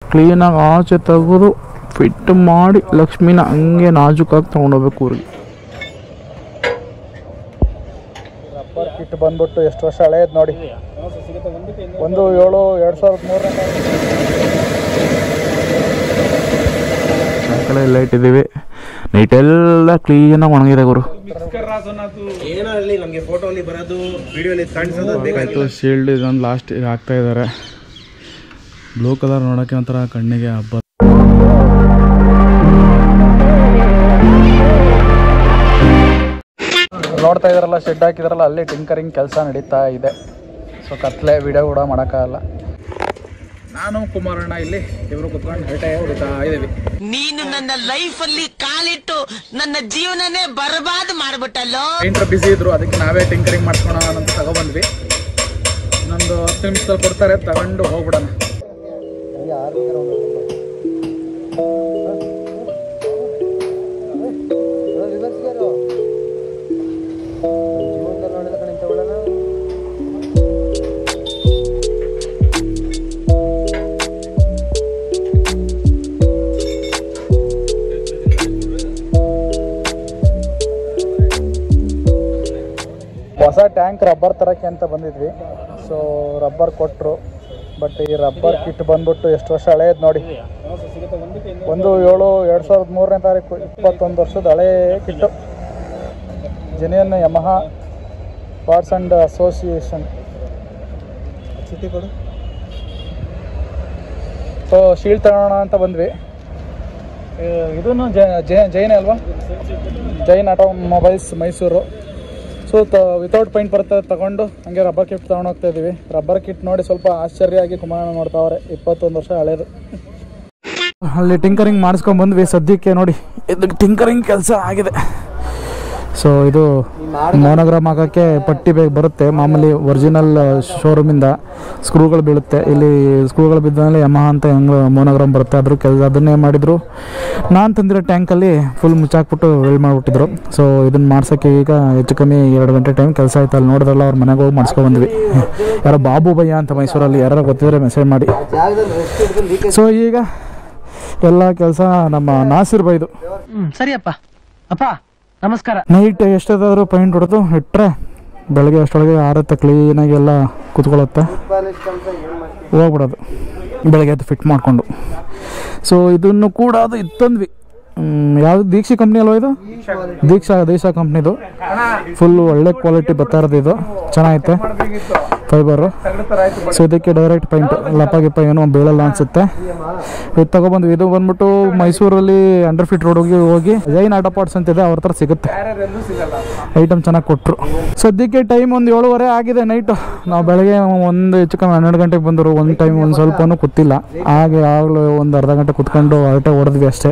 ಕ್ಲೀನಾಗಿ ಆಚೆ ತೆಗೆದು ಫಿಟ್ ಮಾಡಿ ಲಕ್ಷ್ಮಿನ ಹಂಗೆ ನಾಜೂಕಾಗಿ ತೊಗೊಂಡೋಗ್ಬೇಕು ಊರಿಗೆ ರಬ್ಬರ್ ಕಿಟ್ ಬಂದ್ಬಿಟ್ಟು ಎಷ್ಟು ವರ್ಷ ಹಳೇದು ನೋಡಿ ಒಂದು ಏಳು ಎರಡು ಸಾವಿರದ ಮೂರನೇ ಸಾಯಂಕಾಲ ಎಲ್ಲ ಇಟ್ಟಿದ್ದೀವಿ ನೈಟೆಲ್ಲ ಕ್ಲೀನಾಗಿ ಒಣಗಿದೆ ಗುರು ಏನಾಗಲಿ ನಮಗೆ ಫೋಟೋಲಿ ಬರೋದು ವಿಡಿಯೋಲಿ ಕಾಣಿಸೋದು ಆಯಿತು ಶೀಲ್ಡ್ ಇದೊಂದು ಲಾಸ್ಟ್ ಹಾಕ್ತಾ ಇದ್ದಾರೆ ಬ್ಲೂ ಕಲರ್ ನೋಡೋಕ್ಕೆ ಒಂಥರ ಕಣ್ಣಿಗೆ ಹಬ್ಬ ನೋಡ್ತಾ ಇದಾರಲ್ಲ ಶೆಡ್ ಹಾಕಿದಾರಲ್ಲ ಅಲ್ಲಿ ಟಿಂಕರಿಂಗ್ ಕೆಲಸ ನಡೀತಾ ಇದೆ ಸೊ ಕತ್ಲೆ ವಿಡಿಯೋ ಕೂಡ ಮಾಡೋಕ್ಕಾಗಲ್ಲ ನಾನು ಕುಮಾರಣ್ಣ ಇಲ್ಲಿ ಇವರು ಕುತ್ಕೊಂಡು ಹರಟೆ ಹೊಡಿತಾ ಇದ್ದೀವಿ ನೀನು ನನ್ನ ಲೈಫ್ ಅಲ್ಲಿ ಕಾಲಿಟ್ಟು ನನ್ನ ಜೀವನನೇ ಬರ್ಬಾದ್ ಮಾಡ್ಬಿಟ್ಟಲ್ಲೋ ಪೇಂಟ್ರ್ ಬಿಸಿ ಇದ್ರು ಅದಕ್ಕೆ ನಾವೇ ಟಿಂಕರಿಂಗ್ ಮಾಡ್ಸ್ಕೊಳೋಣ ಅಂತ ತಗೊಬಂದ್ವಿ ನಮ್ದು ಹತ್ತು ನಿಮಿಷದಲ್ಲಿ ಕೊಡ್ತಾರೆ ತಗೊಂಡು ಹೋಗ್ಬಿಡೋಣ ಹೊಸ ಟ್ಯಾಂಕ್ ರಬ್ಬರ್ ತರಕ್ಕೆ ಅಂತ ಬಂದಿದ್ವಿ ಸೊ ರಬ್ಬರ್ ಕೊಟ್ಟರು ಬಟ್ ಈ ರಬ್ಬರ್ ಕಿಟ್ ಬಂದ್ಬಿಟ್ಟು ಎಷ್ಟು ವರ್ಷ ಹಳೇದು ನೋಡಿ ಒಂದು ಏಳು ಎರಡು ಸಾವಿರದ ಮೂರನೇ ತಾರೀಕು ಇಪ್ಪತ್ತೊಂದು ವರ್ಷದ ಹಳೇ kit genuine Yamaha parts and association so shield ತಗೋಣ ಅಂತ ಬಂದ್ವಿ ಇದೂ ಜೈನ್ ಅಲ್ವಾ Jain automobiles Mysuru so the without paint ಬರುತ್ತೆ ತಗೊಂಡು ಹಂಗೆ ರಬ್ಬರ್ ಕಿಟ್ ತಗೊಂಡು ಹೋಗ್ತಾ ಇದೀವಿ ರಬ್ಬರ್ ಕಿಟ್ ನೋಡಿ ಸ್ವಲ್ಪ ಆಶ್ಚರ್ಯ ಆಗಿ ಕುಮಾರಣ್ಣ ನೋಡ್ತಾವ್ರೆ ಇಪ್ಪತ್ತೊಂದು ವರ್ಷ ಹಳೇದು ಅಲ್ಲಿ ಟಿಂಕರಿಂಗ್ ಮಾಡಿಸ್ಕೊಂಡ್ ಬಂದ್ವಿ ಸದ್ಯಕ್ಕೆ ನೋಡಿ ಇದು ಟಿಂಕರಿಂಗ್ ಕೆಲಸ ಆಗಿದೆ ಸೊ ಇದು ಮೋನೋಗ್ರಾಮ್ ಹಾಕೋಕ್ಕೆ ಪಟ್ಟಿ ಬೇಗ ಬರುತ್ತೆ ಮಾಮೂಲಿ ಒರಿಜಿನಲ್ ಶೋರೂಮಿಂದ ಸ್ಕ್ರೂಗಳು ಬೀಳುತ್ತೆ ಇಲ್ಲಿ ಸ್ಕ್ರೂಗಳು ಬಿದ್ದ ಯಮಹ ಅಂತ ಹೆಂಗೆ ಮೋನೋಗ್ರಾಮ್ ಬರುತ್ತೆ ಅದ್ರ ಕೆಲಸ ಅದನ್ನೇ ಮಾಡಿದ್ರು ನಾನು ತಂದಿರೋ ಟ್ಯಾಂಕಲ್ಲಿ ಫುಲ್ ಮುಚ್ಚಾಕ್ಬಿಟ್ಟು ವೆಲ್ಡ್ ಮಾಡಿಬಿಟ್ಟಿದ್ರು ಸೊ ಇದನ್ನ ಮಾಡ್ಸೋಕ್ಕೆ ಈಗ ಹೆಚ್ಚು ಕಮ್ಮಿ ಎರಡು ಗಂಟೆ ಟೈಮ್ ಕೆಲಸ ಆಯ್ತು ಅಲ್ಲಿ ನೋಡಿದ್ರಲ್ಲ ಅವ್ರ ಮನೆಗೆ ಹೋಗಿ ಮಾಡಿಸ್ಕೊ ಬಂದ್ವಿ ಯಾರೋ ಬಾಬು ಭಯ್ಯ ಅಂತ ಮೈಸೂರಲ್ಲಿ ಯಾರು ಗೊತ್ತಿದ್ರೆ ಮೆಸೇಜ್ ಮಾಡಿ ಸೊ ಈಗ ಎಲ್ಲ ಕೆಲಸ ನಮ್ಮ ನಾಸಿರ್ ಬೈದು ಸರಿಯಪ್ಪ ಅಪ್ಪ ನಮಸ್ಕಾರ ನೈಟ್ ಎಷ್ಟಾದರೂ ಪೈಂಟ್ ಹೊಡೆದು ಇಟ್ಟರೆ ಬೆಳಗ್ಗೆ ಅಷ್ಟೊಳಗೆ ಆರತ್ತೆ ಕ್ಲೀನಾಗಿ ಎಲ್ಲ ಕುತ್ಕೊಳ್ಳುತ್ತೆ ಹೋಗ್ಬಿಡೋದು ಬೆಳಗ್ಗೆ ಅದು ಫಿಟ್ ಮಾಡಿಕೊಂಡು ಸೊ ಇದನ್ನು ಕೂಡ ಅದು ಇತ್ತಂದ್ವಿ ಯಾವುದು ದೀಕ್ಷಿ ಕಂಪ್ನಿ ಅಲ್ವಾ ಇದು ದೀಕ್ಷಾ ದೀಕ್ಷಾ ಕಂಪ್ನಿದು ಫುಲ್ ಒಳ್ಳೆ ಕ್ವಾಲಿಟಿ ಬರ್ತಾ ಇರೋದು ಇದು ಚೆನ್ನಾಗೈತೆ ಫೈಬರು ಸೊ ಇದಕ್ಕೆ ಡೈರೆಕ್ಟ್ ಪೈಂಟ್ ಲಪ್ಪ ಗಿಪ್ಪ ಏನೋ ಬೀಳಲ್ಲ ಅನ್ಸುತ್ತೆ ಇದು ತಗೊಬಂದ್ವಿ ಇದು ಬಂದ್ಬಿಟ್ಟು ಮೈಸೂರಲ್ಲಿ ಅಂಡರ್ ಫಿಟ್ ರೋಡ್ ಹೋಗಿ ಹೋಗಿ ಜೈನ್ ಆಟೋ ಪಾರ್ಟ್ಸ್ ಅಂತ ಇದೆ ಅವ್ರ ಹತ್ರ ಸಿಗುತ್ತೆ ಐಟಮ್ ಚೆನ್ನಾಗಿ ಕೊಟ್ಟರು ಸದ್ಯಕ್ಕೆ ಟೈಮ್ ಒಂದು ಏಳುವರೆ ಆಗಿದೆ ನೈಟು ನಾವು ಬೆಳಗ್ಗೆ ಒಂದು ಹೆಚ್ಚು ಕಮ್ಮಿ ಹನ್ನೆರಡು ಗಂಟೆಗೆ ಬಂದರು ಒಂದು ಟೈಮ್ ಒಂದು ಸ್ವಲ್ಪನೂ ಕೂತಿಲ್ಲ ಹಾಗೆ ಆಗಲೂ ಒಂದು ಅರ್ಧ ಗಂಟೆ ಕುತ್ಕೊಂಡು ಹರಟೆ ಹೊಡೆದ್ವಿ ಅಷ್ಟೇ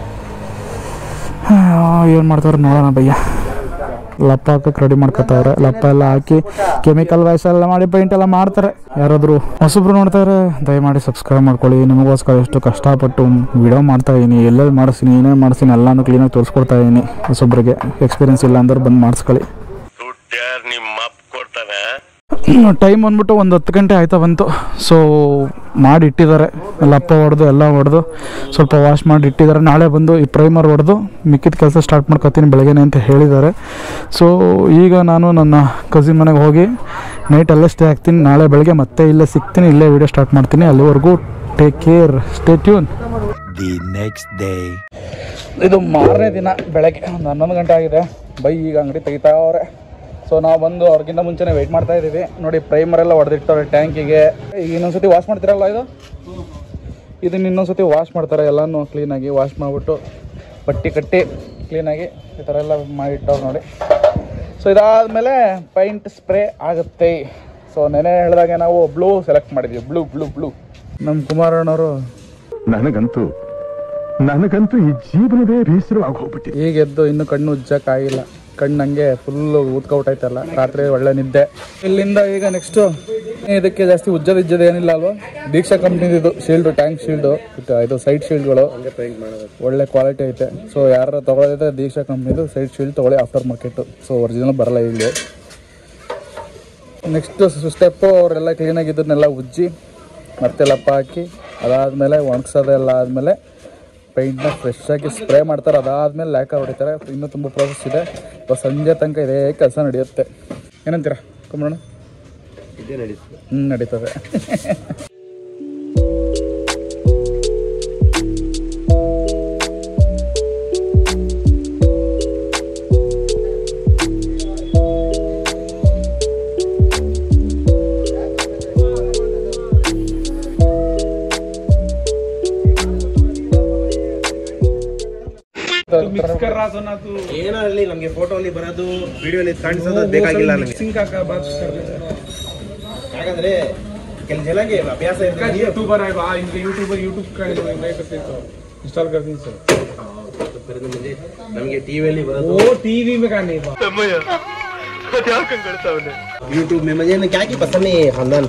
ಏನು ಮಾಡ್ತಾರೆ ನೋಡೋಣ ಭಯ್ಯ ಲಪ್ಪ ಹಾಕಕ್ಕೆ ರೆಡಿ ಮಾಡ್ಕೊತಾವ್ರೆ ಲಪ್ಪ ಎಲ್ಲ ಹಾಕಿ ಕೆಮಿಕಲ್ ವ್ಯಾಸ್ ಎಲ್ಲ ಮಾಡಿ ಪೇಂಟ್ ಎಲ್ಲ ಮಾಡ್ತಾರೆ ಯಾರಾದರೂ ಹೊಸಬ್ರು ನೋಡ್ತಾರೆ ದಯಮಾಡಿ ಸಬ್ಸ್ಕ್ರೈಬ್ ಮಾಡ್ಕೊಳ್ಳಿ ನಿಮಗೋಸ್ಕರ ಎಷ್ಟು ಕಷ್ಟಪಟ್ಟು ವಿಡಿಯೋ ಮಾಡ್ತಾ ಇದೀನಿ ಎಲ್ಲೆಲ್ಲಿ ಮಾಡಿಸ್ತೀನಿ ಏನೇನು ಮಾಡಿಸ್ತೀನಿ ಎಲ್ಲಾನು ಕ್ಲೀನಾಗಿ ತೋರಿಸ್ಕೊಡ್ತಾ ಇದೀನಿ ಹೊಸೊಬ್ರಿಗೆ ಎಕ್ಸ್ಪೀರಿಯನ್ಸ್ ಇಲ್ಲ ಅಂದ್ರೆ ಬಂದು ಮಾಡಿಸ್ಕೊಳ್ಳಿ ದುಡ್ಡು ನಿಮ್ಮ ಅಪ್ಪ ಕೊಡ್ತಾನೆ ಟೈಮ್ ಬಂದ್ಬಿಟ್ಟು ಒಂದು ಹತ್ತು ಗಂಟೆ ಆಯ್ತಾ ಬಂತು ಸೊ ಮಾಡಿ ಇಟ್ಟಿದ್ದಾರೆ ಲಪ್ಪ ಹೊಡೆದು ಎಲ್ಲ ಹೊಡೆದು ಸ್ವಲ್ಪ ವಾಶ್ ಮಾಡಿ ಇಟ್ಟಿದ್ದಾರೆ ನಾಳೆ ಬಂದು ಈ ಪ್ರೈಮರ್ ಹೊಡೆದು ಮಿಕ್ಕಿದ ಕೆಲಸ ಸ್ಟಾರ್ಟ್ ಮಾಡ್ಕೊತೀನಿ ಬೆಳಗ್ಗೆನೆ ಅಂತ ಹೇಳಿದ್ದಾರೆ ಸೊ ಈಗ ನಾನು ನನ್ನ ಕಸಿನ್ ಮನೆಗೆ ಹೋಗಿ ನೈಟ್ ಅಲ್ಲೇ ಸ್ಟೇ ಆಗ್ತೀನಿ ನಾಳೆ ಬೆಳಗ್ಗೆ ಮತ್ತೆ ಇಲ್ಲೇ ಸಿಗ್ತೀನಿ ಇಲ್ಲೇ ವಿಡಿಯೋ ಸ್ಟಾರ್ಟ್ ಮಾಡ್ತೀನಿ ಅಲ್ಲಿವರೆಗೂ take care stay tuned The next day. ಇದು ಮಾರನೇ ದಿನ ಬೆಳಗ್ಗೆ ಒಂದು ಹನ್ನೊಂದು ಗಂಟೆ ಆಗಿದೆ ಬೈ ಈಗ ಅಂಗಡಿ ತೆಗಿತಾವ್ರೆ ಸೊ ನಾವು ಬಂದು ಅವ್ರಿಗಿಂತ ಮುಂಚೆನೇ ವೆಯ್ಟ್ ಮಾಡ್ತಾ ಇದ್ದೀವಿ ನೋಡಿ ಪ್ರೈಮರ್ ಎಲ್ಲ ಹೊಡೆದಿರ್ತಾರೆ ಟ್ಯಾಂಕಿಗೆ ಈಗ ಇನ್ನೊಂದ್ಸತಿ ವಾಶ್ ಮಾಡ್ತೀರಲ್ಲ ಇದು ಇದನ್ನ ಇನ್ನೊಂದ್ಸತಿ ವಾಶ್ ಮಾಡ್ತಾರೆ ಎಲ್ಲನೂ ಕ್ಲೀನಾಗಿ ವಾಶ್ ಮಾಡಿಬಿಟ್ಟು ಬಟ್ಟೆ ಕಟ್ಟಿ ಕ್ಲೀನಾಗಿ ಈ ಥರ ಎಲ್ಲ ಮಾಡಿಟ್ಟವ್ರು ನೋಡಿ ಸೊ ಇದಾದಮೇಲೆ ಪೈಂಟ್ ಸ್ಪ್ರೇ ಆಗುತ್ತೆ ಸೊ ನೆನೆ ಹೇಳಿದಾಗೆ ನಾವು ಬ್ಲೂ ಸೆಲೆಕ್ಟ್ ಮಾಡಿದ್ವಿ ಬ್ಲೂ ಬ್ಲೂ ಬ್ಲೂ ನಮ್ಮ ಕುಮಾರಣ್ಣವರು ನನಗಂತೂ ನನಗಂತೂ ಈ ಜೀವನವೇ ಬೇಸರವಾಗಿ ಹೋಗ್ಬಿಟ್ಟಿದೆ ಈಗ ಎದ್ದು ಇನ್ನು ಕಣ್ಣು ಉಜ್ಜಕ್ಕಾಗಿಲ್ಲ ಕಣ್ಣು ಹಂಗೆ ಫುಲ್ ಊದ್ಕೊಬಿಟ್ಟೈತಲ್ಲ ರಾತ್ರಿ ಒಳ್ಳೆ ನಿದ್ದೆ ಇಲ್ಲಿಂದ ಈಗ ನೆಕ್ಸ್ಟ್ ಇದಕ್ಕೆ ಜಾಸ್ತಿ ಉಜ್ಜದ ಇಜ್ಜದ ಏನಿಲ್ಲ ಅಲ್ವಾ ದೀಕ್ಷಾ ಕಂಪ್ನಿದು ಶೀಲ್ಡ್ ಟ್ಯಾಂಕ್ ಶೀಲ್ಡ್ ಇದು ಸೈಡ್ ಶೀಲ್ಡ್ಗಳು ಒಳ್ಳೆ ಕ್ವಾಲಿಟಿ ಐತೆ ಸೊ ಯಾರು ತಗೊಳ್ಳೋದಿದ್ರೆ ದೀಕ್ಷಾ ಕಂಪ್ನಿದು ಸೈಡ್ ಶೀಲ್ಡ್ ತಗೊಳ್ಳಿ ಆಫ್ಟರ್ ಮಾರ್ಕೆಟ್ ಸೊ ಒರಿಜಿನಲ್ ಬರಲ್ಲ ಇಲ್ಲಿ ನೆಕ್ಸ್ಟ್ ಸ್ಟೆಪ್ಪು ಅವರೆಲ್ಲ ಕ್ಲೀನಾಗಿ ಇದನ್ನೆಲ್ಲ ಉಜ್ಜಿ ಮತ್ತೆ ಲಪ್ಪ ಹಾಕಿ ಅದಾದಮೇಲೆ ಒಣಗ್ಸೋದೆಲ್ಲ ಆದಮೇಲೆ ಪೈಂಟ್ನ ಫ್ರೆಶ್ ಆಗಿ ಸ್ಪ್ರೇ ಮಾಡ್ತಾರೆ ಅದಾದಮೇಲೆ ಲ್ಯಾಕರ್ ಹೊಡಿತಾರೆ ಇನ್ನೂ ತುಂಬ ಪ್ರೋಸೆಸ್ ಇದೆ ಇವಾಗ ಸಂಜೆ ತನಕ ಇದೇ ಕೆಲಸ ನಡೆಯುತ್ತೆ ಏನಂತೀರಾ ಕುಮಾರಣ್ಣ ಇದೇ ನಡೀತದೆ ಹ್ಞೂ ನಡೀತದೆ ಏನೋ ಅಲ್ಲಿ ನಮ್ಗೆ ಫೋಟೋ ಅಲ್ಲಿ ಬರೋದು ವಿಡಿಯೋ ಅಲ್ಲಿ ಕಾಣಿಸೋದು ಅದ್ ಬೇಕಾಗಿಲ್ಲ ನಮಗೆ ಯಾಕಂದ್ರೆ ಕೆಲ ಜನಗೆ ಅಭ್ಯಾಸ ಇರ್ತದೆ यूट्यूबर आहे बा इनके यूट्यूबर यूट्यूब का नहीं करते तो इंस्टॉल कर दी सर ಬರೋದು ಮುಂದೆ ನಮ್ಗೆ ಟಿವಿಯಲ್ಲಿ ಬರೋದು वो टीवी में का नहीं बा यूट्यूब में मुझे ना क्या की पसंद नहीं है खानदान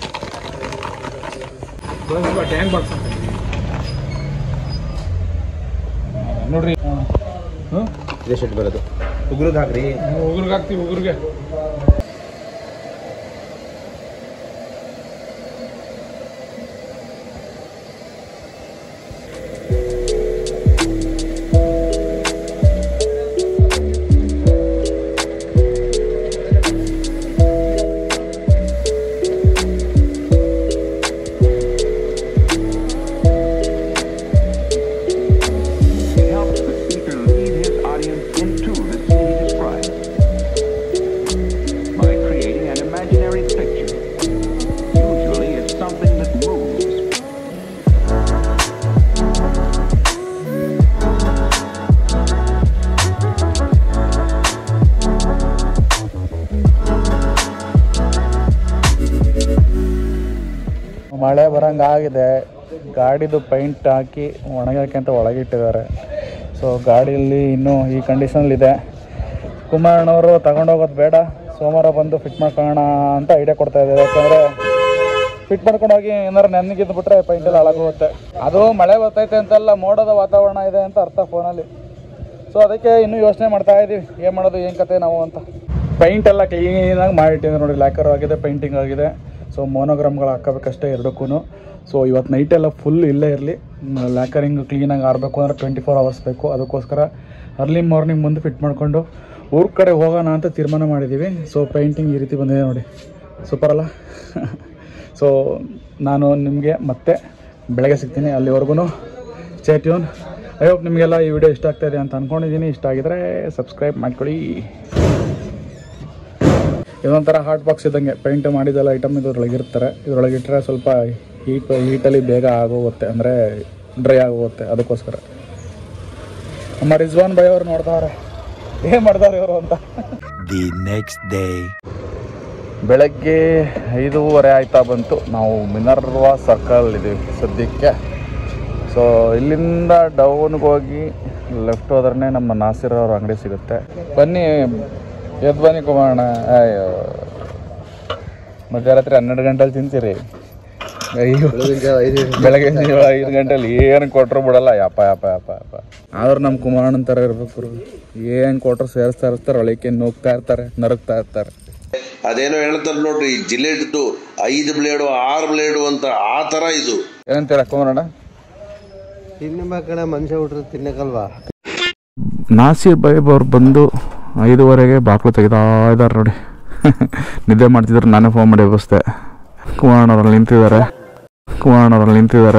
बस बा टैंक बॉक्स ನೋಡ್ರಿ ಇದೇ ಶೆಟ್ ಬರೋದು ಉಗುರುಗ್ ಹಾಕ್ರಿ ಉಗುರ್ಗೆ ಹಾಕ್ತಿವಿ ಉಗುರ್ಗೆ It helps the speaker lead his audience into the scene he describes by creating an imaginary picture. Usually it's something that moves. ಮಳೆ ಬರಂಗೆ ಆಗಿದೆ ಗಾಡಿದು ಪೈಂಟ್ ಹಾಕಿ ಒಣಗಕ್ಕೆ ಅಂತ ಒಳಗಿಟ್ಟಿದ್ದಾರೆ ಸೊ ಗಾಡಿಯಲ್ಲಿ ಇನ್ನೂ ಈ ಕಂಡೀಷನಲ್ಲಿದೆ ಕುಮಾರಣ್ಣವರು ತಗೊಂಡೋಗೋದು ಬೇಡ ಸೋಮವಾರ ಬಂದು ಫಿಟ್ ಮಾಡ್ಕೊಳ್ಳೋಣ ಅಂತ ಐಡಿಯಾ ಕೊಡ್ತಾ ಇದ್ದಾರೆ ಯಾಕಂದರೆ ಫಿಟ್ ಮಾಡ್ಕೊಂಡು ಹೋಗಿ ಏನಾರು ನೆನಗಿದ್ದು ಬಿಟ್ರೆ ಪೈಂಟ್ ಎಲ್ಲ ಹಾಳಾಗೋಗುತ್ತೆ ಅದು ಮಳೆ ಬರ್ತೈತೆ ಅಂತೆಲ್ಲ ಮೋಡದ ವಾತಾವರಣ ಇದೆ ಅಂತ ಅರ್ಥ ಫೋನಲ್ಲಿ ಸೊ ಅದಕ್ಕೆ ಇನ್ನೂ ಯೋಚನೆ ಮಾಡ್ತಾ ಇದ್ದೀವಿ ಏನು ಮಾಡೋದು ಏನು ಕತೆ ನಾವು ಅಂತ ಪೈಂಟ್ ಎಲ್ಲ ಕ್ಲೀನಾಗಿ ಮಾಡಿಟ್ಟಿದ್ದೀವಿ ನೋಡಿ ಲ್ಯಾಕರ್ ಆಗಿದೆ ಪೈಂಟಿಂಗ್ ಆಗಿದೆ ಸೊ ಮೋನೋಗ್ರಾಮ್ಗಳು ಹಾಕಬೇಕಷ್ಟೇ ಎರಡಕ್ಕೂ ಸೊ ಇವತ್ತು ನೈಟ್ ಎಲ್ಲ ಫುಲ್ ಇಲ್ಲೇ ಇರಲಿ ಲ್ಯಾಕರಿಂಗ್ ಕ್ಲೀನಾಗಿ ಆರಬೇಕು ಅಂದರೆ ಟ್ವೆಂಟಿ ಫೋರ್ ಅವರ್ಸ್ ಬೇಕು ಅದಕ್ಕೋಸ್ಕರ ಅರ್ಲಿ ಮಾರ್ನಿಂಗ್ ಮುಂದೆ ಫಿಟ್ ಮಾಡಿಕೊಂಡು ಊರ ಕಡೆ ಹೋಗೋಣ ಅಂತ ತೀರ್ಮಾನ ಮಾಡಿದ್ದೀವಿ ಸೊ ಪೈಂಟಿಂಗ್ ಈ ರೀತಿ ಬಂದಿದೆ ನೋಡಿ ಸೂಪರ್ ಅಲ್ಲ ಸೊ ನಾನು ನಿಮಗೆ ಮತ್ತೆ ಬೆಳಗ್ಗೆ ಸಿಗ್ತೀನಿ ಅಲ್ಲಿವರೆಗೂ ಸ್ಟೇ ಟ್ಯೂನ್ ಐ ಹೋಪ್ ನಿಮಗೆಲ್ಲ ಈ ವಿಡಿಯೋ ಇಷ್ಟ ಆಗ್ತಾ ಇದೆ ಅಂತ ಅಂದ್ಕೊಂಡಿದ್ದೀನಿ ಇಷ್ಟ ಆಗಿದ್ರೆ ಸಬ್ಸ್ಕ್ರೈಬ್ ಮಾಡ್ಕೊಳ್ಳಿ ಇದೊಂಥರ ಹಾಟ್ ಬಾಕ್ಸ್ ಇದ್ದಂಗೆ ಪೇಂಟ್ ಮಾಡಿದೆಲ್ಲ ಐಟಮ್ ಇದ್ರೊಳಗೆ ಇರ್ತಾರೆ ಇದ್ರೊಳಗೆ ಇಟ್ಟರೆ ಸ್ವಲ್ಪ ಹೀಟ್ ಹೀಟಲ್ಲಿ ಬೇಗ ಆಗೋಗುತ್ತೆ ಅಂದರೆ ಡ್ರೈ ಆಗೋಗುತ್ತೆ ಅದಕ್ಕೋಸ್ಕರ ನಮ್ಮ ರಿಜ್ವಾನ್ ಬೈ ಅವ್ರು ನೋಡ್ತಾವ್ರೆ ಏನು ಮಾಡ್ತಾರೆ ಇವರು ಅಂತ The next day. ಬೆಳಗ್ಗೆ ಐದೂವರೆ ಆಯ್ತಾ ಬಂತು ನಾವು ಮಿನರ್ವಾ ಸರ್ಕಲ್ ಇದ್ದೀವಿ ಸದ್ಯಕ್ಕೆ ಸೊ ಇಲ್ಲಿಂದ ಡೌನ್ಗೆ ಹೋಗಿ ಲೆಫ್ಟ್ ಹೋದ್ರೆ ನಮ್ಮ ನಾಸಿರ್ ಅವ್ರ ಅಂಗಡಿ ಸಿಗುತ್ತೆ ಬನ್ನಿ ಎದ್ದು ಬನ್ನಿ ಕುಮಾರಣ್ಣ ಅಯ್ಯೋ ಮಧ್ಯರಾತ್ರಿ ಹನ್ನೆರಡು ಗಂಟೆಲಿ ತಿಂತೀರಿ ಅಯ್ಯೋ ಬೆಳಗ್ಗೆ ಐದು ಗಂಟೆಲಿ ಏನು ಕೊಟ್ಟರು ಬಿಡಲ್ಲ ಯಪ್ಪ ಯಪ್ಪ ಯಪ್ಪ ಯಪ್ಪ ಆದ್ರೆ ನಮ್ಮ ಕುಮಾರಣ್ಣನ ಥರ ಇರ್ಬೇಕು ಏನು ಕೊಟ್ಟರು ಸೇರಿಸ್ತಾ ಇರ್ತಾರೆ ಒಳಕ್ಕೆ ನುಗ್ತಾ ಇರ್ತಾರೆ ನರಗ್ತಾ ಇರ್ತಾರೆ ಅದೇನೋ ಹೇಳ್ತಾರೆ ನೋಡ್ರಿ ಜಿಲೆಟ್ದು ಐದು ಬ್ಲೇಡು ಆರು ಬ್ಲೇಡು ಅಂತ ಆ ತರ ಇದು ಏನಂತೀರ ಕುಮಾರಣ್ಣ ತಿನ್ನಬೇಕಣ ಮನುಷ್ಯ ಹುಟ್ರೆ ತಿನ್ನಕಲ್ವಾ ನಾಸೀರ್ ಬೈಬ್ ಅವ್ರು ಬಂದು ಐದುವರೆಗೆ ಬಾಕ್ಲು ತೆಗಿತಾ ಇದ್ದಾರೆ ನೋಡಿ ನಿದ್ದೆ ಮಾಡ್ತಿದ್ರು ನಾನೇ ಫೋನ್ ಮಾಡಿ ಎಬ್ಬಿಸ್ದೆ ಕುಮಾರಣ್ಣವ್ರಲ್ಲಿ ನಿಂತಿದ್ದಾರೆ ಕುಮಾರಣ್ಣವ್ರಲ್ಲಿ ನಿಂತಿದ್ದಾರೆ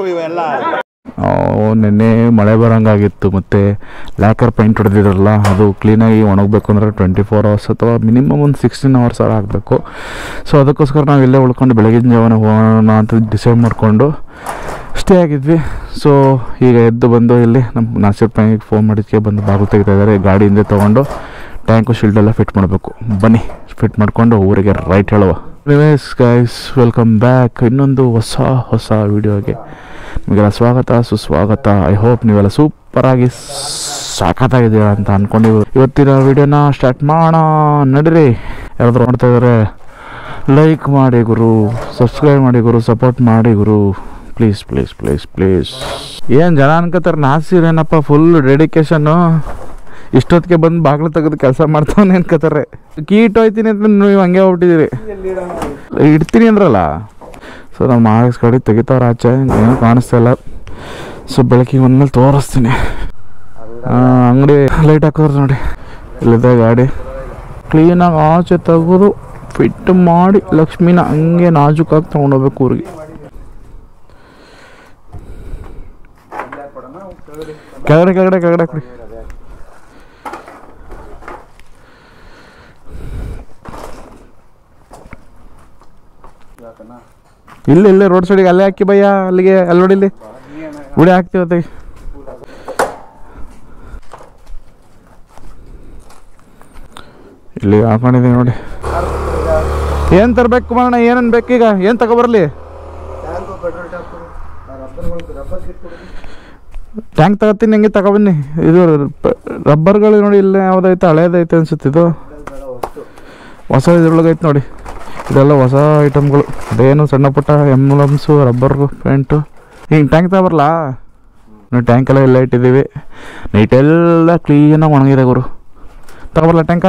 ಓ ನಿನ್ನೆ ಮಳೆ ಬರೋಂಗಾಗಿತ್ತು ಮತ್ತು ಲ್ಯಾಕರ್ ಪೈಂಟ್ ಹೊಡೆದಿದ್ರಲ್ಲ ಅದು ಕ್ಲೀನಾಗಿ ಒಣಗಬೇಕು ಅಂದರೆ ಟ್ವೆಂಟಿ ಫೋರ್ ಅವರ್ಸ್ ಅಥವಾ ಮಿನಿಮಮ್ ಒಂದು ಸಿಕ್ಸ್ಟೀನ್ ಅವರ್ಸ್ ಆರು ಆಗಬೇಕು ಸೊ ಅದಕ್ಕೋಸ್ಕರ ನಾವು ಇಲ್ಲೇ ಉಳ್ಕೊಂಡು ಬೆಳಗಿನ ಜಾವನ ಹೋಗೋಣ ಅಂತ ಡಿಸೈಡ್ ಮಾಡಿಕೊಂಡು ಸ್ಟೇ ಆಗಿದ್ವಿ ಸೊ ಈಗ ಎದ್ದು ಬಂದು ಇಲ್ಲಿ ನಮ್ಮ ನಾಸಿರ್ ಪೈನಿಗೆ ಫೋನ್ ಮಾಡಿದ್ದಕ್ಕೆ ಬಂದು ಬಾಗಿಲು ತೆಗಿತಾ ಇದ್ದಾರೆ ಗಾಡಿಯಿಂದ ತೊಗೊಂಡು ಟ್ಯಾಂಕು ಶೀಲ್ಡ್ ಎಲ್ಲ ಫಿಟ್ ಮಾಡಬೇಕು ಬನ್ನಿ ಫಿಟ್ ಮಾಡಿಕೊಂಡು ಊರಿಗೆ ರೈಟ್ ಹೇಳುವ ರಿವೇಸ್ ಗೈಸ್ ವೆಲ್ಕಮ್ ಬ್ಯಾಕ್ ಇನ್ನೊಂದು ಹೊಸ ಹೊಸ ವಿಡಿಯೋಗೆ ನಿಮಗೆಲ್ಲ ಸ್ವಾಗತ ಸುಸ್ವಾಗತ ಐ ಹೋಪ್ ನೀವೆಲ್ಲ ಸೂಪರಾಗಿ ಸಾಕತ್ತಾಗಿದ್ದೀರಾ ಅಂತ ಅಂದ್ಕೊಂಡಿವಿ ಇವತ್ತಿನ ವಿಡಿಯೋನ ಸ್ಟಾರ್ಟ್ ಮಾಡೋಣ ನಡೀರಿ ಯಾರಾದ್ರೂ ನೋಡ್ತಾ ಇದ್ದಾರೆ ಲೈಕ್ ಮಾಡಿ ಗುರು ಸಬ್ಸ್ಕ್ರೈಬ್ ಮಾಡಿ ಗುರು ಸಪೋರ್ಟ್ ಮಾಡಿ ಗುರು ಪ್ಲೀಸ್ ಪ್ಲೀಸ್ ಪ್ಲೀಸ್ ಪ್ಲೀಸ್ ಏನು ಜನ ಅನ್ಕೋತಾರೆ ನಾಸಿರೇನಪ್ಪ ಫುಲ್ ಡೆಡಿಕೇಶನ್ನು ಇಷ್ಟೊತ್ತಿಗೆ ಬಂದು ಬಾಗಿಲು ತೆಗೆದು ಕೆಲಸ ಮಾಡ್ತಾವನೆ ಅನ್ಕೋತಾರೆ ಕೀಟ್ ಹೋಯ್ತೀನಿ ಅಂತ ನೀವು ಹಂಗೆ ಹೋಗ್ಬಿಟ್ಟಿದ್ದೀರಿ ಇಡ್ತೀನಿ ಅಂದ್ರಲ್ಲ ಸೊ ನಮ್ಮ ಆರ್ ಗಾಡಿ ತೆಗಿತಾವ್ರ ಆಚೆ ಏನೂ ಕಾಣಿಸ್ತಾ ಇಲ್ಲ ಸೊ ಬೆಳಕಿಗೆ ಬಂದ್ಮೇಲೆ ತೋರಿಸ್ತೀನಿ ಅಂಗಡಿ ಲೈಟ್ ಹಾಕೋರು ನೋಡಿ ಇಲ್ಲಿದೆ ಗಾಡಿ ಕ್ಲೀನಾಗಿ ಆಚೆ ತೆಗೆದು ಫಿಟ್ ಮಾಡಿ ಲಕ್ಷ್ಮಿನ ಹಂಗೆ ನಾಜೂಕಾಗಿ ತೊಗೊಂಡೋಗ್ಬೇಕು ಊರಿಗೆ ಕೆಳಗಡೆ ಕೆಳಗಡೆ ಕೆಳಗಡೆ ಕೊಡಿ ಇಲ್ಲ ಇಲ್ಲೇ ರೋಡ್ ಸೈಡಿಗೆ ಅಲ್ಲೇ ಹಾಕಿ ಭಯ್ಯ ಅಲ್ಲಿಗೆ ಅಲ್ಲಿ ನೋಡಿ ಇಲ್ಲಿ ಉಡಿ ಹಾಕ್ತೀವಿ ತೆಗಿ ಇಲ್ಲಿ ಹಾಕೊಂಡಿದ್ದೀವಿ ನೋಡಿ ಏನು ತರಬೇಕು ಕುಮಾರಣ್ಣ ಏನೇನು ಬೇಕೀಗ ಏನು ತಗೊಬರ್ಲಿ ಟ್ಯಾಂಕ್ ತಗೋತೀನಿ ಹಂಗೆ ತಗೊಬನ್ನಿ ಇದು ಪ- ರಬ್ಬರ್ಗಳು ನೋಡಿ ಇಲ್ಲೇ ಯಾವುದೈತೆ ಹಳೇದೈತೆ ಅನ್ಸುತ್ತೆ ಇದು ಹೊಸ ಇದ್ರೊಳಗೆ ಐತೆ ನೋಡಿ ಇದೆಲ್ಲ ಹೊಸ ಐಟಮ್ಗಳು ಅದೇನು ಸಣ್ಣ ಪುಟ್ಟ ಎಮ್ಲಮ್ಸು ರಬ್ಬರ್ಗು ಪೇಂಟು ಹಿಂಗೆ ಟ್ಯಾಂಕ್ ತಗೊಬರ್ಲಾ ನಾವು ಟ್ಯಾಂಕ್ ಎಲ್ಲ ಎಲ್ಲ ಇಟ್ಟಿದ್ದೀವಿ ನೈಟೆಲ್ಲ ಕ್ಲೀನಾಗಿ ಒಣಗಿದೆ ಗುರು ತಗೊಬರ್ಲಾ ಟ್ಯಾಂಕ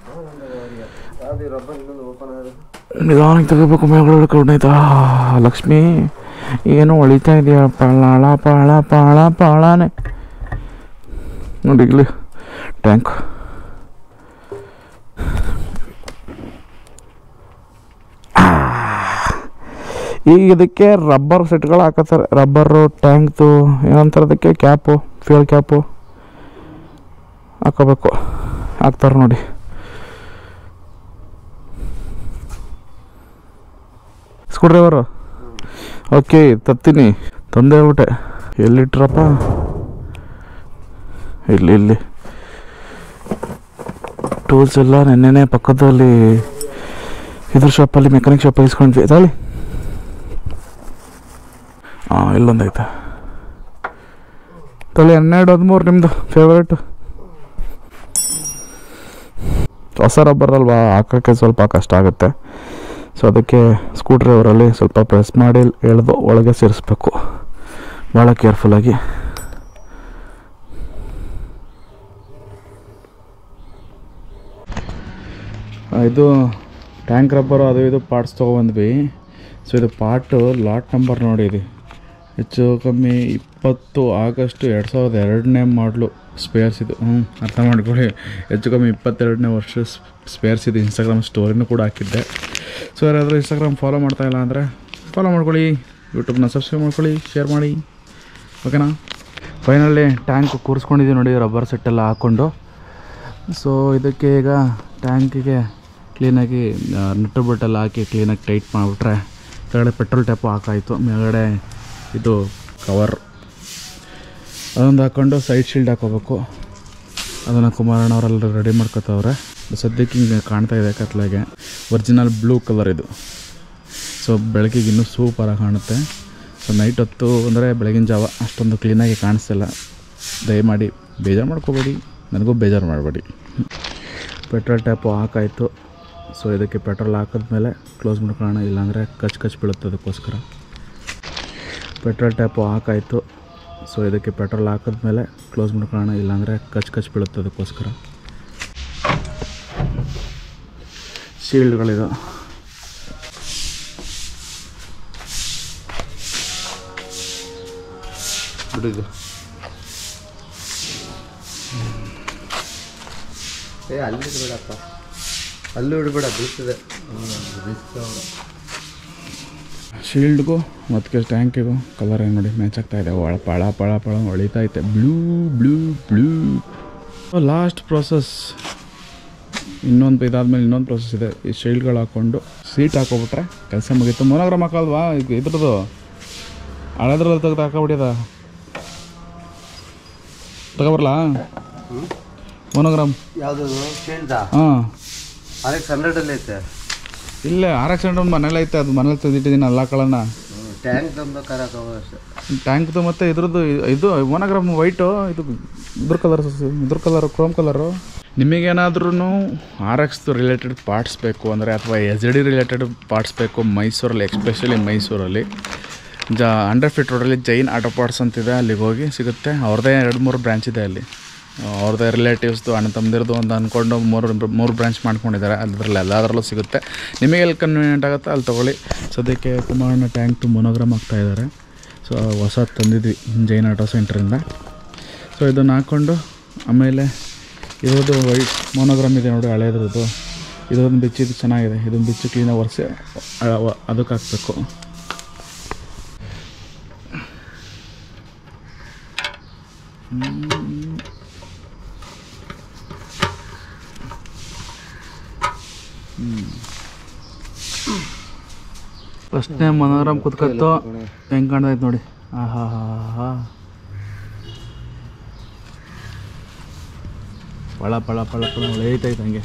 ನಿಧಾನಕ್ಕೆ ತಗೋಬೇಕು ಮೇಲ್ಗಡೆ ಕೌಡೈತಾ ಲಕ್ಷ್ಮಿ ಏನು ಹೊಳಿತಾ ಇದೆಯಾ ಪಳಾಳ ಪಾಳ ಪಾಳ ಪಾಳಾನೆ ನೋಡಿ ಇಲ್ಲಿ ಟ್ಯಾಂಕ್ ಈಗ ಇದಕ್ಕೆ ರಬ್ಬರ್ ಸೆಟ್ಗಳು ಹಾಕತ್ತಾರೆ ರಬ್ಬರು ಟ್ಯಾಂಕ್ದು ಏನಂತಾರೆ ಅದಕ್ಕೆ ಕ್ಯಾಪು ಫ್ಯೂಲ್ ಕ್ಯಾಪು ಹಾಕೋಬೇಕು ಹಾಕ್ತಾರೆ ನೋಡಿ ಸ್ಕ್ರೂ ಡ್ರೈವರು ಓಕೆ ತತ್ತೀನಿ ತಂದೆ ಬಿಟ್ಟೆ ಎಲ್ಲಿಟ್ರಪ್ಪ ಇಲ್ಲಿ ಇಲ್ಲಿ ಟೂಲ್ಸ್ ಎಲ್ಲ ನೆನ್ನೆನೆ ಪಕ್ಕದಲ್ಲಿ ಇದ್ರ ಶಾಪಲ್ಲಿ ಮೆಕ್ಯಾನಿಕ್ ಶಾಪಲ್ಲಿ ಇಸ್ಕೊಂಡ್ವಿ ತಾಳಿ ಹಾಂ ಇಲ್ಲೊಂದೈತೆ ತಲೆ ಹನ್ನೆರಡು ಹದಿಮೂರು ನಿಮ್ಮದು ಫೇವ್ರೇಟು ಹೊಸ ರಬ್ಬರ್ ಅಲ್ವಾ ಹಾಕೋಕ್ಕೆ ಸ್ವಲ್ಪ ಕಷ್ಟ ಆಗುತ್ತೆ ಸೊ ಅದಕ್ಕೆ ಸ್ಕ್ರೂ ಡ್ರೈವರಲ್ಲಿ ಸ್ವಲ್ಪ ಪ್ರೆಸ್ ಮಾಡಿ ಎಳೆದು ಒಳಗೆ ಸೇರಿಸ್ಬೇಕು ಭಾಳ ಕೇರ್ಫುಲ್ಲಾಗಿ ಇದು ಟ್ಯಾಂಕ್ ರಬ್ಬರು ಅದು ಇದು ಪಾರ್ಟ್ಸ್ ತೊಗೊಬಂದ್ವಿ ಸೊ ಇದು ಪಾರ್ಟು ಲಾಟ್ ನಂಬರ್ ನೋಡಿ ಇದು ಹೆಚ್ಚು ಕಮ್ಮಿ ಇಪ್ಪತ್ತು ಆಗಸ್ಟು ಎರಡು ಸಾವಿರದ ಎರಡನೇ ಮಾಡಲು ಸ್ಪೇರ್ಸ್ ಇದು ಹ್ಞೂ ಅರ್ಥ ಮಾಡ್ಕೊಳ್ಳಿ ಹೆಚ್ಚು ಕಮ್ಮಿ ಇಪ್ಪತ್ತೆರಡನೇ ವರ್ಷ ಸ್ಪೇರ್ಸ್ ಇದು ಇನ್ಸ್ಟಾಗ್ರಾಮ್ ಸ್ಟೋರಿನೂ ಕೂಡ ಹಾಕಿದ್ದೆ ಸೊ ಯಾರಾದರೂ ಇನ್ಸ್ಟಾಗ್ರಾಮ್ ಫಾಲೋ ಮಾಡ್ತಾ ಇಲ್ಲ ಅಂದರೆ ಫಾಲೋ ಮಾಡ್ಕೊಳ್ಳಿ ಯೂಟ್ಯೂಬ್ನ ಸಬ್ಸ್ಕ್ರೈಬ್ ಮಾಡ್ಕೊಳ್ಳಿ ಶೇರ್ ಮಾಡಿ ಓಕೆನಾ ಫೈನಲಿ ಟ್ಯಾಂಕ್ ಕೂರಿಸ್ಕೊಂಡಿದ್ದೀವಿ ನೋಡಿ ರಬ್ಬರ್ ಸೆಟ್ಟೆಲ್ಲ ಹಾಕ್ಕೊಂಡು ಸೊ ಇದಕ್ಕೆ ಈಗ ಟ್ಯಾಂಕಿಗೆ ಕ್ಲೀನಾಗಿ ನಟ್ಟು ಬಟ್ಟೆಲ್ಲ ಹಾಕಿ ಕ್ಲೀನಾಗಿ ಟೈಟ್ ಮಾಡಿಬಿಟ್ರೆ ಕೆಳಗಡೆ ಪೆಟ್ರೋಲ್ ಟ್ಯಾಪು ಹಾಕಾಯಿತು ಮೇಲ್ಗಡೆ ಇದು ಕವರ್ ಅದೊಂದು ಹಾಕ್ಕೊಂಡು ಸೈಡ್ ಶೀಲ್ಡ್ ಹಾಕೋಬೇಕು ಅದನ್ನು ಕುಮಾರಣ್ಣವರೆಲ್ಲ ರೆಡಿ ಮಾಡ್ಕೊತವ್ರೆ ಸದ್ಯಕ್ಕೆ ಹಿಂಗೆ ಕಾಣ್ತಾ ಇದೆ ಕತ್ಲಾಗೆ ಒರಿಜಿನಲ್ ಬ್ಲೂ ಕಲರ್ ಇದು ಸೊ ಬೆಳಕಿಗೆ ಇನ್ನೂ ಸೂಪರಾಗಿ ಕಾಣುತ್ತೆ ಸೊ ನೈಟ್ ಹೊತ್ತು ಅಂದರೆ ಬೆಳಗಿನ ಜಾವ ಅಷ್ಟೊಂದು ಕ್ಲೀನಾಗಿ ಕಾಣಿಸ್ತಿಲ್ಲ ದಯಮಾಡಿ ಬೇಜಾರು ಮಾಡ್ಕೋಬೇಡಿ ನನಗೂ ಬೇಜಾರು ಮಾಡಬೇಡಿ ಪೆಟ್ರೋಲ್ ಟ್ಯಾಪು ಹಾಕಾಯಿತು ಸೊ ಇದಕ್ಕೆ ಪೆಟ್ರೋಲ್ ಹಾಕಿದ್ಮೇಲೆ ಕ್ಲೋಸ್ ಮಾಡ್ಕೊಳ್ಳೋಣ ಇಲ್ಲಾಂದರೆ ಕಚ್ ಕಚ್ ಬೀಳುತ್ತೆ ಅದಕ್ಕೋಸ್ಕರ ಪೆಟ್ರೋಲ್ ಟ್ಯಾಪು ಹಾಕಾಯಿತು ಸೊ ಇದಕ್ಕೆ ಪೆಟ್ರೋಲ್ ಹಾಕಿದ್ಮೇಲೆ ಕ್ಲೋಸ್ ಮಾಡ್ಕೊಳ್ಳೋಣ ಇಲ್ಲಾಂದರೆ ಕಚ್ ಕಚ್ ಬೀಳುತ್ತೆ ಅದಕ್ಕೋಸ್ಕರ ಶೀಲ್ಡ್ಗಳಿದು ಬಿಡಿದು ಏ ಅಲ್ಲಿ ಬಿಡಪ್ಪ ಅಲ್ಲೂ ಬಿಡಬೇಡ ಬೀಳ್ತದೆ ಶೀಲ್ಡ್ಗೂ ಮತ್ತು ಟ್ಯಾಂಕಿಗೂ ಕಲರ್ ಏನು ನೋಡಿ ಮ್ಯಾಚ್ ಆಗ್ತಾ ಇದೆ ಒಳ ಪಳ ಪಳ ಪಳ ಹೊಳಿತಾ ಐತೆ blue blue blue last process ಇನ್ನೊಂದು ಇದಾದ್ಮೇಲೆ ಇನ್ನೊಂದು ಪ್ರೊಸೆಸ್ ಇದೆ ಈ ಶೀಲ್ಡ್ಗಳು ಹಾಕ್ಕೊಂಡು ಸೀಟ್ ಹಾಕೋಬಿಟ್ರೆ ಕೆಲಸ ಮುಗೀತು ಮೊನೋಗ್ರಾಮ್ ಹಾಕಲ್ವಾ ಈಗ ಇದ್ರದ್ದು ಹಳೆದ್ರಲ್ಲಿ ತೆಗೆದು ಹಾಕೊಬಿಟ್ಟಿದ ತಗೊಬರ್ಲಾ ಮೊನೋಗ್ರಾಮ್ ಯಾವುದು ಶೀಲ್ಡಾ ಹಾಂ ಆರ್ ಎಕ್ಸ್ ಹಂಡ್ರೆಡಲ್ಲಿ ಐತೆ ಇಲ್ಲೇ ಆರ್ ಎಕ್ಸ್ ಹಂಡ್ರೆಡ್ ಮನೇಲಿ ಐತೆ ಅದು ಮನೇಲಿ ತೆಗೆದಿಟ್ಟಿದ್ದೀನಿ ಅಲ್ಲ ಕಳನ್ನ ಟ್ಯಾಂಕ್ ತಂದು ಕರ ಅಷ್ಟೇ ಟ್ಯಾಂಕ್ದು ಮತ್ತು ಇದ್ರದ್ದು ಇದು ಮೊನೋಗ್ರಾಮ್ ವೈಟು ಇದು ಇದ್ರ ಕಲರ್ ಇದ್ರ ಕಲರು ಕ್ರೋಮ್ ಕಲರು ನಿಮಗೇನಾದ್ರೂ ಆರ್ ಎಕ್ಸ್ದು ರಿಲೇಟೆಡ್ ಪಾರ್ಟ್ಸ್ ಬೇಕು ಅಂದರೆ ಅಥವಾ ಎಸ್ ಡಿ ರಿಲೇಟೆಡ್ ಪಾರ್ಟ್ಸ್ ಬೇಕು ಮೈಸೂರಲ್ಲಿ ಎಕ್ಸ್ಪೆಷಲಿ ಮೈಸೂರಲ್ಲಿ ಜ ಹಂಡ್ರೆಡ್ ಫೀಟ್ ರೋಡಲ್ಲಿ ಜೈನ್ ಆಟೋ ಪಾರ್ಟ್ಸ್ ಅಂತಿದೆ ಅಲ್ಲಿಗೆ ಹೋಗಿ ಸಿಗುತ್ತೆ ಅವ್ರದ್ದೇ ಎರಡು ಮೂರು ಬ್ರ್ಯಾಂಚ್ ಇದೆ ಅಲ್ಲಿ ಅವ್ರದ್ದೇ ರಿಲೇಟಿವ್ಸ್ದು ಅಣ್ಣ ತಮ್ಮದಿರ್ದು ಅಂತ ಅಂದ್ಕೊಂಡು ಮೂರು ಮೂರು ಬ್ರಾಂಚ್ ಮಾಡ್ಕೊಂಡಿದ್ದಾರೆ ಅದ್ರಲ್ಲಿ ಎಲ್ಲದರಲ್ಲೂ ಸಿಗುತ್ತೆ ನಿಮಗೆ ಎಲ್ಲಿ ಕನ್ವೀನಿಯೆಂಟ್ ಆಗುತ್ತೆ ಅಲ್ಲಿ ತೊಗೊಳ್ಳಿ ಸದ್ಯಕ್ಕೆ ಕುಮಾರಣ್ಣ ಟ್ಯಾಂಕ್ ಟು ಮೊನೋಗ್ರಾಮ್ ಆಗ್ತಾ ಇದ್ದಾರೆ ಸೊ ಹೊಸ ತಂದಿದ್ವಿ ಜೈನ್ ಆಟೋ ಸೆಂಟ್ರಿಂದ ಸೊ ಇದನ್ನು ಹಾಕ್ಕೊಂಡು ಆಮೇಲೆ ಇದ್ರದ್ದು ವೈಟ್ ಮೊನೋಗ್ರಾಮ್ ಇದೆ ನೋಡಿ ಹಳೇದ್ರದ್ದು ಇದೊಂದು ಬಿಚ್ಚಿದ್ದು ಚೆನ್ನಾಗಿದೆ ಇದೊಂದು ಬಿಚ್ಚು ಕ್ಲೀನಾಗಿ ಒರೆಸಿ ಅದಕ್ಕೆ ಹಾಕ್ಬೇಕು ಫಸ್ಟ್ನೇ ಮನೋರಮ್ ಕುತ್ಕತ್ತು ಹೆಂಗೆ ಕಾಣ್ತೈತೆ ನೋಡಿ ಆಹಾ ಹಾ ಹಾ ಪಳ ಪಳ ಪಳ ಪಳ ಹೊಳೆಯತೈತೆ ಹಂಗೆ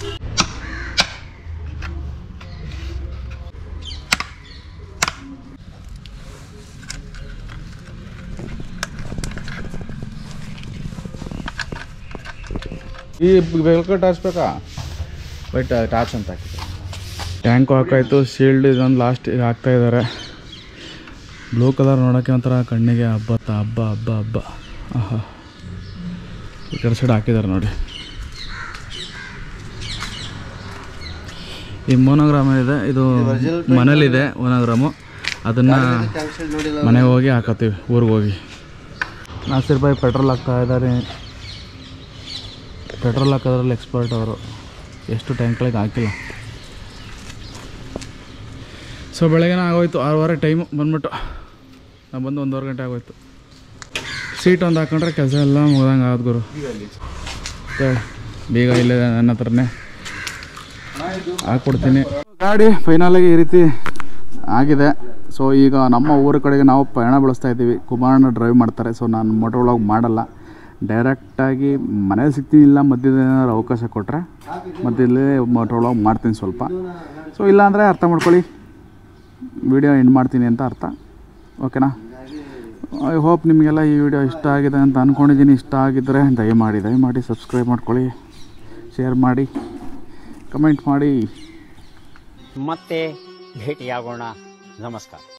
ಈ ಬೆಳಕು ಟಾರ್ಚ್ ಬೇಕಾ ಬಟ್ ಟಾರ್ಚ್ ಅಂತ ಹಾಕಿದ್ರು ಟ್ಯಾಂಕು ಹಾಕಾಯ್ತು ಶೀಲ್ಡ್ ಇದೊಂದು ಲಾಸ್ಟ್ ಈಗ ಹಾಕ್ತಾ ಇದ್ದಾರೆ ಬ್ಲೂ ಕಲರ್ ನೋಡೋಕ್ಕೆ ಒಂಥರ ಕಣ್ಣಿಗೆ ಹಬ್ಬತ್ತ ಹಬ್ಬ ಹಬ್ಬ ಹಬ್ಬ ಆಹಾ ಈ ಕಡೆ ಸೈಡ್ ಹಾಕಿದ್ದಾರೆ ನೋಡಿ ಈ ಮೋನೋಗ್ರಾಮ್ ಇದೆ ಇದು ಮನೇಲಿದೆ ಮೋನೋಗ್ರಾಮು ಅದನ್ನು ಮನೆಗೆ ಹೋಗಿ ಹಾಕತ್ತೀವಿ ಊರಿಗೆ ಹೋಗಿ ನಾಸಿರ್ ಬಾಯ್ ಪೆಟ್ರೋಲ್ ಹಾಕ್ತಾ ಇದ್ದಾರೆ ಪೆಟ್ರೋಲ್ ಹಾಕೋದ್ರಲ್ಲಿ ಎಕ್ಸ್ಪರ್ಟ್ ಅವರು ಎಷ್ಟು ಟ್ಯಾಂಕ್ಗಳಿಗೆ ಹಾಕಿಲ್ಲ ಸೊ ಬೆಳಗ್ಗೆನೇ ಆಗೋಯ್ತು ಆರೂವರೆ ಟೈಮು ಬಂದ್ಬಿಟ್ಟು ನಾವು ಬಂದು ಒಂದೂವರೆ ಗಂಟೆ ಆಗೋಯ್ತು ಸೀಟ್ ಒಂದು ಹಾಕೊಂಡ್ರೆ ಕೆಲಸ ಎಲ್ಲ ಮುಗ್ದಂಗೆ ಆಗೋದು ಗುರು ಹೇಳಿ ಬೀಗ ಇಲ್ಲೇ ನನ್ನ ಹತ್ರನೇ ಹಾಕ್ಕೊಡ್ತೀನಿ ಗಾಡಿ ಫೈನಲಾಗಿ ಈ ರೀತಿ ಆಗಿದೆ ಸೊ ಈಗ ನಮ್ಮ ಊರ ಕಡೆಗೆ ನಾವು ಪಯಣ ಬೆಳೆಸ್ತಾ ಇದ್ದೀವಿ ಕುಮಾರಣ್ಣ ಡ್ರೈವ್ ಮಾಡ್ತಾರೆ ಸೊ ನಾನು ಮೋಟರ್ ಒಳಗೆ ಮಾಡಲ್ಲ ಡೈರೆಕ್ಟಾಗಿ ಮನೇಲಿ ಸಿಗ್ತೀನಿ ಇಲ್ಲ ಮಧ್ಯದ ಏನಾದ್ರು ಅವಕಾಶ ಕೊಟ್ಟರೆ ಮಧ್ಯದಲ್ಲೇ ಮೋಟ್ರ್ ಒಳಗೆ ಮಾಡ್ತೀನಿ ಸ್ವಲ್ಪ ಸೊ ಇಲ್ಲಾಂದರೆ ಅರ್ಥ ಮಾಡ್ಕೊಳ್ಳಿ ವಿಡಿಯೋ ಎಂಡ್ ಮಾಡ್ತೀನಿ ಅಂತ ಅರ್ಥ ಓಕೆನಾ ಐ ಹೋಪ್ ನಿಮಗೆಲ್ಲ ಈ ವಿಡಿಯೋ ಇಷ್ಟ ಆಗಿದೆ ಅಂತ ಅಂದ್ಕೊಂಡಿದ್ದೀನಿ ಇಷ್ಟ ಆಗಿದ್ದರೆ ದಯಮಾಡಿ ದಯಮಾಡಿ ಸಬ್ಸ್ಕ್ರೈಬ್ ಮಾಡ್ಕೊಳ್ಳಿ ಶೇರ್ ಮಾಡಿ ಕಮೆಂಟ್ ಮಾಡಿ ಮತ್ತೆ ಭೇಟಿಯಾಗೋಣ ನಮಸ್ಕಾರ